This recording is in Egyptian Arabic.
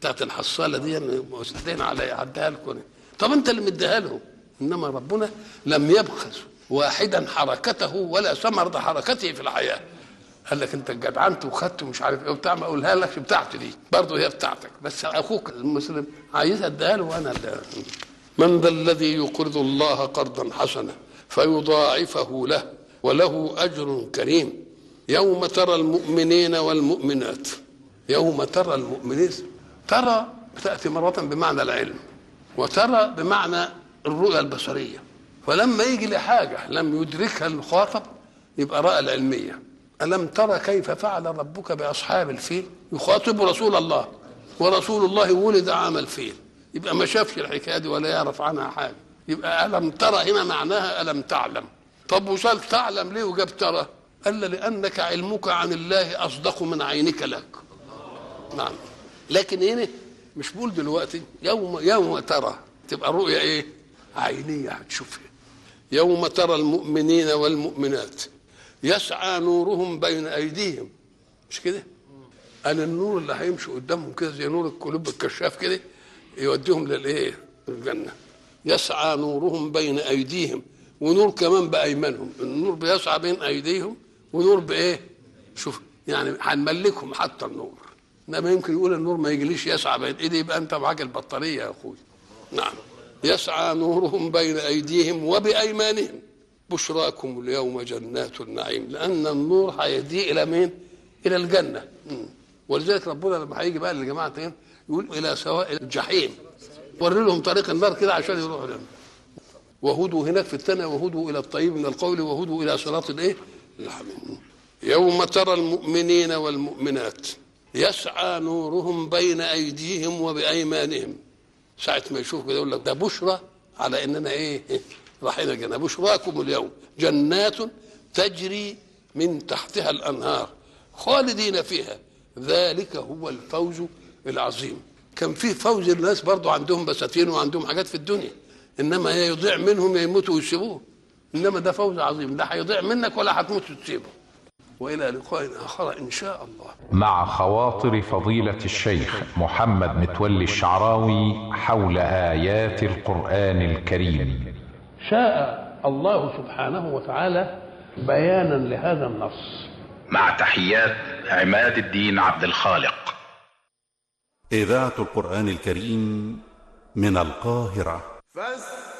بتاعت الحصاله دي مستدين على عدها لكم طب انت اللي مديها لهم انما ربنا لم يبخس واحدا حركته ولا ثمرة حركته في الحياه قال لك انت جدعنت وخدت ومش عارف ايه وبتاع ما اقولها لك بتاعتي دي برضه هي بتاعتك بس اخوك المسلم عايزها اديها له وانا اديها من ذا الذي يقرض الله قرضا حسنا فيضاعفه له وله اجر كريم يوم ترى المؤمنين والمؤمنات يوم ترى المؤمنين ترى تاتي مره بمعنى العلم وترى بمعنى الرؤيه البصريه فلما يجي لحاجه لم يدركها المخاطب يبقى راى العلميه الم ترى كيف فعل ربك باصحاب الفيل يخاطب رسول الله ورسول الله ولد عام الفيل يبقى ما شافش الحكايه دي ولا يعرف عنها حاجه يبقى الم ترى هنا معناها الم تعلم طب وصل تعلم ليه وجاب ترى قال لانك علمك عن الله اصدق من عينك لك نعم لكن هنا مش بقول دلوقتي يوم يوم ترى تبقى رؤيا ايه عينيه هتشوفها يوم ترى المؤمنين والمؤمنات يسعى نورهم بين ايديهم مش كده قال النور اللي هيمشي قدامهم كده زي نور القلوب الكشاف كده يوديهم للايه الجنه يسعى نورهم بين ايديهم ونور كمان بايمانهم النور بيسعى بين ايديهم ونور بايه شوف يعني هنملكهم حتى النور انما يمكن يقول النور ما يجيليش يسعى بين ايدي يبقى انت معاك البطاريه يا اخوي نعم يسعى نورهم بين ايديهم وبايمانهم بشراكم اليوم جنات النعيم لان النور هيهدي الى مين الى الجنه مم. ولذلك ربنا لما هيجي بقى للجماعه تاني يقول الى سواء الجحيم وري لهم طريق النار كده عشان يروحوا لهم وهدوا هناك في الثانيه وهدوا الى الطيب من القول وهدوا الى صراط الايه الحميد يوم ترى المؤمنين والمؤمنات يسعى نورهم بين ايديهم وبايمانهم ساعه ما يشوف كده يقول لك ده بشرى على اننا ايه رايحين الجنه بشراكم اليوم جنات تجري من تحتها الانهار خالدين فيها ذلك هو الفوز العظيم كان في فوز الناس برضو عندهم بساتين وعندهم حاجات في الدنيا انما هي يضيع منهم يموتوا ويسيبوه انما ده فوز عظيم لا هيضيع منك ولا هتموت وتسيبه والى لقاء اخر ان شاء الله مع خواطر فضيلة الشيخ محمد متولي الشعراوي حول آيات القرآن الكريم شاء الله سبحانه وتعالى بيانا لهذا النص مع تحيات عماد الدين عبد الخالق إذاعة القرآن الكريم من القاهرة فاستمعوا